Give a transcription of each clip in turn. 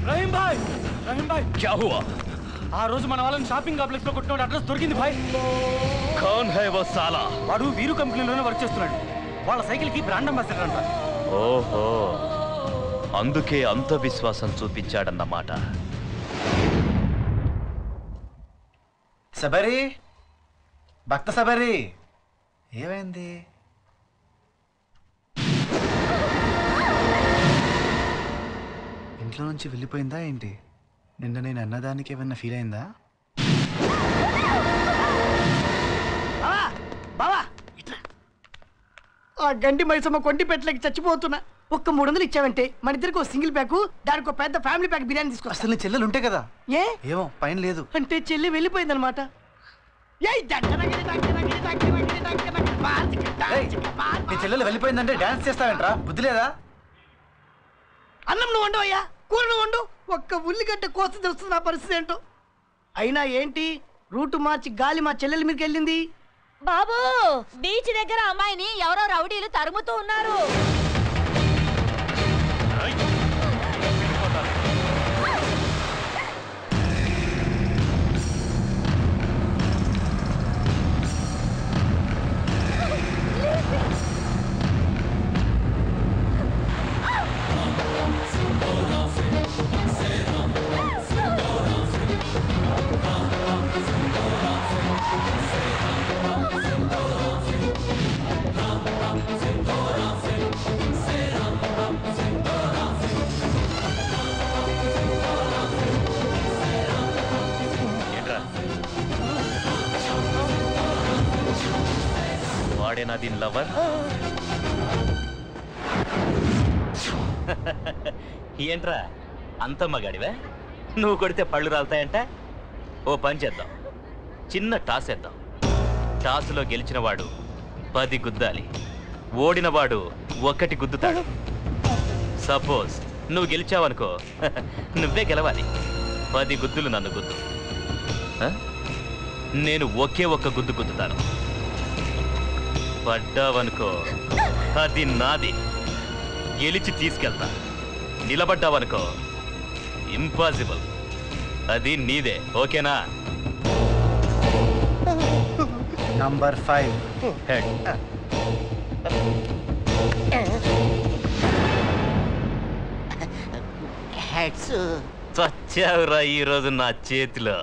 రహీం భాయ్ రహీం భాయ్ क्या हुआ ఆ రోజు మన వాళ్ళని షాపింగ్ కాంప్లెక్స్ లో కొట్టిన అడ్రస్ దొరికింది భాయ్ कौन है वो साला వాడు వీరు కంపెనీలోనే వర్క్ చేస్తున్నాడు వాళ్ళ సైకిల్ కి బ్రాండ్ అంబాసిడర్ అంట ఓహో అందుకే అంత విశ్వాసం చూపించాడన్నమాట శబరి భక్త శబరి ఏమైంది ఇంట్లో నుంచి వెళ్ళిపోయిందా ఏంటి నిన్న నేను అన్నదానికి ఏమన్నా ఫీల్ అయిందా బావా బావా ఇట్లా ఆ గండి మైసమ్మ కొంటి పెట్టలకి చచ్చిపోతున్నా ఒక్క మూడు వందలు ఇచ్చావంటే మన ఇద్దరికి ఒక సింగిల్ ప్యాక్ దానికి ఒక పెద్ద ఫ్యామిలీ ప్యాక్ బిర్యానీ తీసుకో అసలు నీ చెల్లెలు ఉంటే కదా ఏ ఏమో పైన లేదు అంటే చెల్లి వెళ్ళిపోయిందనమాట ఏయ్ దక్కనగిరి దక్కనగిరి దక్కనగిరి దక్కనగిరి బార్చిక ఏయ్, దార్చిక బార్ నీ చెల్లెలు వెళ్ళిపోయిందంటే డాన్స్ చేస్తావేంట్రా బుద్ధి లేదా అన్నం నువ్వు వండవయ్యా కూర నువ్వు వండు ఒక్క ఉల్లిగడ్డ కోసి తెలుస్తుంది నా పరిస్థితి ఏంటో అయినా ఏంటి రూటు మార్చి గాలి మా చెల్లెల మీదకి వెళ్ళింది బాబు బీచ్ దగ్గర అమ్మాయిని ఎవరో రౌడీలు తరుముతూ ఉన్నారు ఏంట్రా వాడేనా దీని లవర్ ఏంట్రా అంత మగాడివే నువ్వు కొడితే పళ్ళు రాలుతాయంట ఓ పని చేద్దాం చిన్న టాస్ వేద్దాం టాస్లో గెలిచిన వాడు పది గుద్దాలి ఓడిన వాడు ఒక్కటి గుద్దుతాడు సపోజ్ నువ్వు గెలిచావనుకో నువ్వే గెలవాలి పది గుద్దులు నన్ను గుద్దు ఆ? నేను ఒకే ఒక్క గుద్దు గుద్దుతాను పడ్డావనుకో అది నాది గెలిచి తీసుకెళ్తా నిలబడ్డావనుకో ఇంపాసిబుల్ అది నీదే ఓకేనా నంబర్ ఫైవ్ హెడ్ హెడ్స్ చచ్చావురా ఈరోజు నా చేతిలో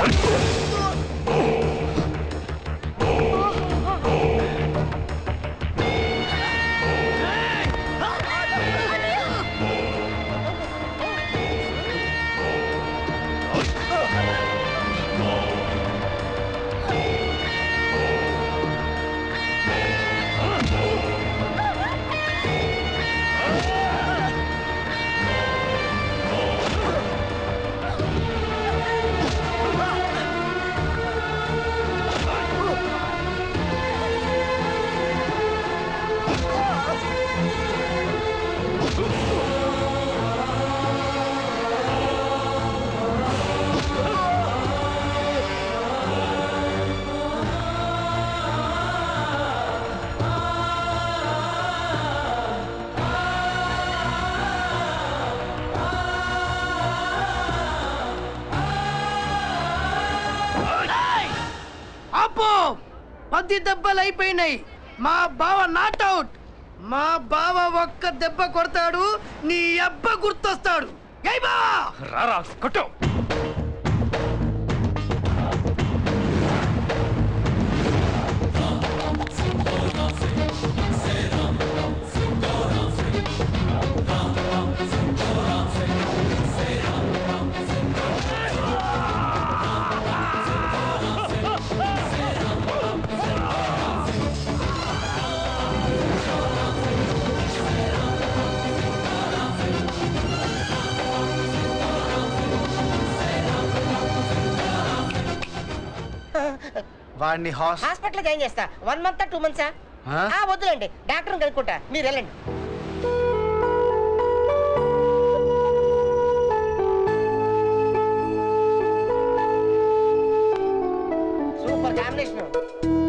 అబ్బో పది దెబ్బలు అయిపోయినాయి మా బావ నాట్ అవుట్ మా బావ ఒక్క దెబ్బ కొడతాడు నీ అబ్బ గుర్తొస్తాడు ఏయ్ బావా రారా కొట్టు వాడిని హాస్ హాస్పిటల్ జాయిన్ చేస్తా వన్ మంత్ టూ మంత్సా ఆ? ఆ వద్దులేండి డాక్టర్ కనుక్కుంటా మీరు వెళ్ళండి సూపర్ కాంబినేషన్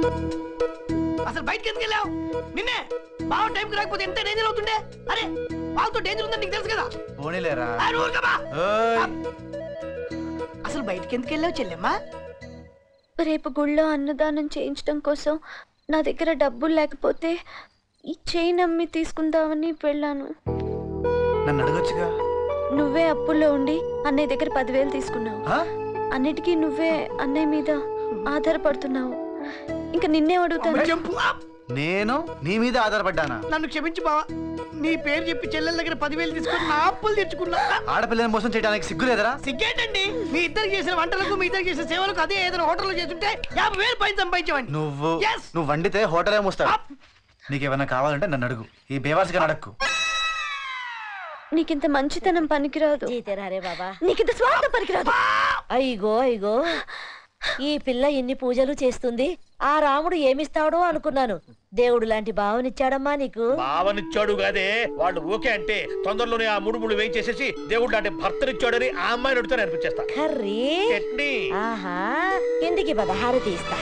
అసలు బయటకి ఎందుకు వెళ్ళావు నిన్నే బావ టైంకి రాకపోతే ఎంత డేంజర్ అవుతుండే అరే వాళ్ళతో డేంజర్ ఉందని నీకు తెలుసు కదా పోనీలేరా ఆ, నువ్వు ఊరుకోమా. ఓయ్ అసలు బయటికి ఎందుకు వెళ్ళావు చెల్లెమ్మా రేపు గుళ్ళో అన్నదానం చేయించడం కోసం నా దగ్గర డబ్బులు లేకపోతే ఈ చైన్ అమ్మి తీసుకుందామని వెళ్ళాను నన్ను అడగొచ్చుగా నువ్వే అప్పుల్లో ఉండి అన్నయ్య దగ్గర పదివేలు తీసుకున్నావు ఆ? అన్నిటికీ నువ్వే అన్నయ్య మీద ఆధారపడుతున్నావు ఇంకా నిన్నే అడుగుతాను జంపు ఆ, నేను నీ మీద ఆధారపడ్డానా నన్ను క్షమించు బావా నీ పేరు చెప్పి చెల్లెల దగ్గర పదివేలు తీసుకుని నా అప్పులు తెచ్చుకున్నా ఆడపిల్లని మోసం చేయడానికి సిగ్గులేదరా సిగ్గేటండి మీ ఇద్దరు చేసిన వంటలకు మీ ఇద్దరు చేసిన సేవలకు అదే ఏదైనా హోటల్లో చేస్తుంటే యాభై వేలు పైన సంపాదించేవాడిని నువ్వు Yes. నువ్వు వండితే హోటలే మూస్తాడు నీకేమైనా కావాలంటే నన్ను అడుగు ఈ బేవాసిగా అడక్కు నీకింత మంచితనం పనికిరాదు జీతేరారే బాబా నీకింత స్వార్థం పనికిరాదు అయ్యో అయ్యో ఈ పిల్ల ఎన్ని పూజలు చేస్తుంది ఆ రాముడు ఏమిస్తాడో అనుకున్నాను దేవుడు లాంటి భావనిచ్చాడమ్మా నీకు భావనిచ్చాడు కాదే వాళ్ళు ఓకే అంటే తొందరలోనే ఆ మూడు మూడు వేయించేసేసి దేవుడు అంటే భర్తనిచ్చాడని ఆ అమ్మాయిని అడిగితే అనిపించేస్తా కర్రీ చట్నీ ఆహా కిందికి పదహారు తీస్తా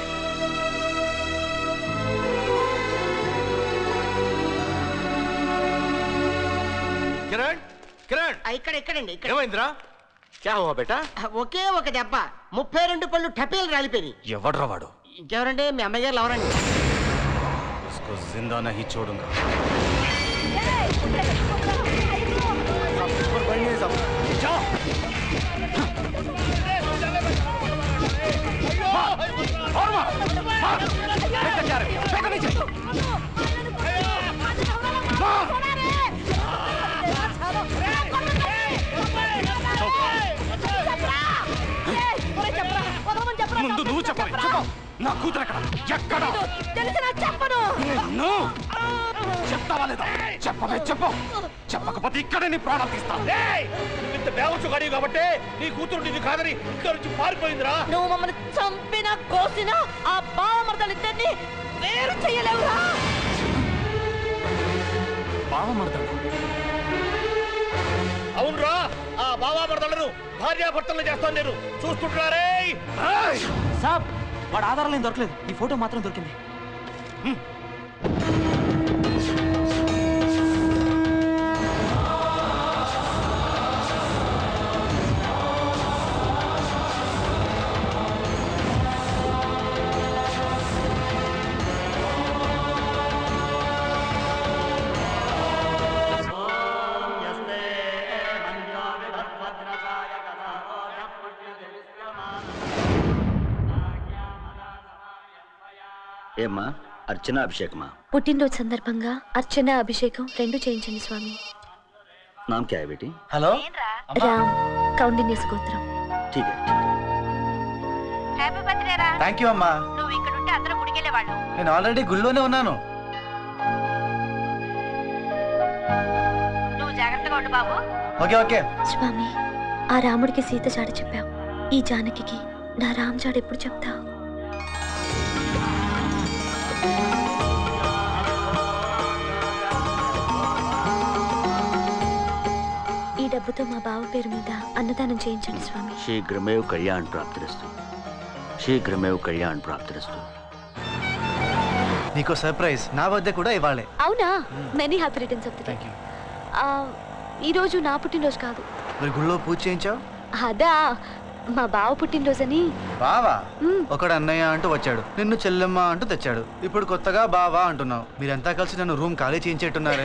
కిరణ్ కిరణ్ ఆ, ఇక్కడ ఇక్కడండి ఇక్కడ ఏమైందిరా క్యా హువా బేటా ఆ, ఒకే ఒక దెబ్బ ముప్పై రెండు పళ్ళు టపేలు రాలిపోయి ఎవడ్రా వాడు ఇంకెవరండి మీ అమ్మాయి గారు ఎవరండి జిందా నహి చూడుంగా ముందు నువ్వు చెప్పాలి చెప్పు నా కూతురు ఎక్కడ ఎక్కడ తెలిసిన చెప్పను నిన్ను చెప్తావా లేదా చెప్పవే చెప్పు చెప్పకపోతే ఇక్కడే నీ ప్రాణాలు తీస్తాను ఏయ్! నువ్వు ఇంత బేవచ్చు గాడి కాబట్టి నీ కూతురు నిన్ను కాదని ఇక్కడ నుంచి పారిపోయిందిరా నువ్వు మమ్మల్ని చంపినా కోసినా ఆ బావమర్దలిద్దరిని వేరు చెయ్యలేవురా బావమరదడు అవునరా ఆ బావా మరదలను భార్యాభర్తలను చేస్తాను నేను చూస్తుంటారే సాబ్ వాడు ఆధారాలు ఏం దొరకలేదు ఈ ఫోటో మాత్రం దొరికింది ఏమ్మా అర్చన అభిషేకమా పుట్టినరోజు సందర్భంగా అర్చన అభిషేకం రెండు చేయించండి స్వామి నామ్ క్యా హై బేటీ హలో రామ్ కౌండిన్య స్తోత్రం ठीक है ठीक है హ్యాపీ బర్త్డే రా థ్యాంక్ యూ అమ్మా నువ్వు ఇక్కడ ఉంటే అందరూ గుడికెళ్ళేవాళ్ళు నేను ఆల్రెడీ గుళ్ళోనే ఉన్నాను నువ్వు జాగ్రత్తగా ఉండు బాబు ఓకే ఓకే స్వామి ఆ రాముడికి సీత జాడ చెప్పావు ఈ జానకి నా రామ్ జాడ ఎప్పుడు చెప్తావు ఈ డబ్బుతో మా బావ పేరు మీద అన్నదానం చేయించండి స్వామి शीघ्रमेव कल्याण प्राप्तिरस्तु शीघ्रमेव कल्याण प्राप्तिरस्तु నీకో సర్ప్రైజ్ నా బర్త్డే కూడా ఇవ్వాలే అవునా many happy returns of the day thank you ఈరోజు నా పుట్టినరోజు కాదు మరి గుళ్ళో పూజ చేయించావు అదా మా బావ పుట్టినరోజని బావా మ్మ్. ఒకడు అన్నయ్య అంటూ వచ్చాడు నిన్ను చెల్లెమ్మ అంటూ తెచ్చాడు ఇప్పుడు కొత్తగా బావా అంటున్నావు మీరంతా కలిసి నన్ను రూమ్ ఖాళీ చేయించేట్టున్నారే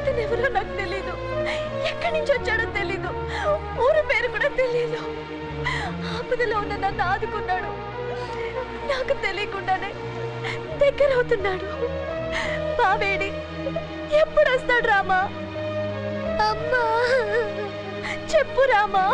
అతను ఎవరో నాకు తెలీదు ఎక్కడి నుంచి వచ్చాడో తెలీదు ఊరు పేరు కూడా తెలీదు ఆపదలో ఉన్న నన్ను ఆదుకున్నాడు నాకు తెలియకుండానే దగ్గర అవుతున్నాడు బావేడి ఎప్పుడు వస్తాడు రామా అమ్మా చెప్పు రామా